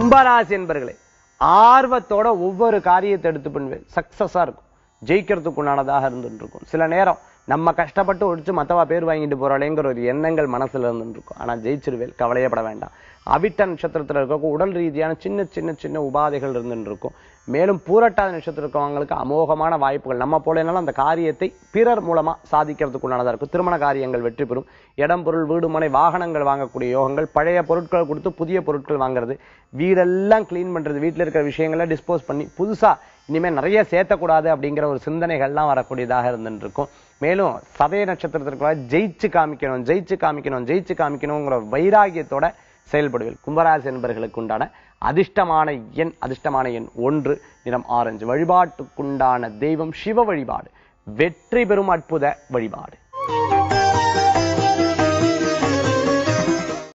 கும்பராசி என்பர்களே ஆர்வத்தோட ஒவ்வொரு காரியத்தை எடுத்து பண்ணுவேன் சக்சஸா இருக்கும் ஜெயிக்கிறதுக்கு உண்டானதாக இருந்துட்டு இருக்கும் சில நேரம் நம்ம கஷ்டப்பட்டு ஒழிச்சு மத்தவா பேர் வாங்கிட்டு போறாளேங்கிற ஒரு எண்ணங்கள் மனசுல இருந்துட்டு இருக்கும் ஆனா ஜெயிச்சிருவேல் கவலையப்பட வேண்டாம் அவிட்ட நட்சத்திரத்துல இருக்க உடல் ரீதியான சின்ன சின்ன சின்ன உபாதைகள் இருந்துட்டு இருக்கும் மேலும் பூரட்டாத நட்சத்திரம் இருக்கவங்களுக்கு அமோகமான வாய்ப்புகள் நம்ம போலனாலும் அந்த காரியத்தை பிறர் மூலமா சாதிக்கிறதுக்கு உண்டானதா இருக்கும் திருமண காரியங்கள் வெற்றி பெறும் இடம் பொருள் வீடு மனை வாகனங்கள் வாங்கக்கூடிய யோகங்கள் பழைய பொருட்கள் கொடுத்து புதிய பொருட்கள் வாங்குறது வீடெல்லாம் க்ளீன் பண்றது வீட்டுல இருக்கிற விஷயங்களை டிஸ்போஸ் பண்ணி புதுசா இனிமே நிறைய சேர்த்தக்கூடாது அப்படிங்கிற ஒரு சிந்தனைகள்லாம் வரக்கூடியதாக இருந்துட்டு இருக்கும் மேலும் சதய நட்சத்திரத்திற்கு ஜெயிச்சு காமிக்கணும் ஜெயிச்சு காமிக்கணும் ஜெயிச்சு காமிக்கணுங்கிற வைராகியத்தோட செயல்படுவேன் கும்பராசி என்பர்களுக்கு உண்டான அதிர்ஷ்டமான எண் அதிர்ஷ்டமான எண் ஒன்று நிறம் ஆரஞ்சு வழிபாட்டுக்குண்டான தெய்வம் சிவ வழிபாடு வெற்றி பெறும் அற்புத வழிபாடு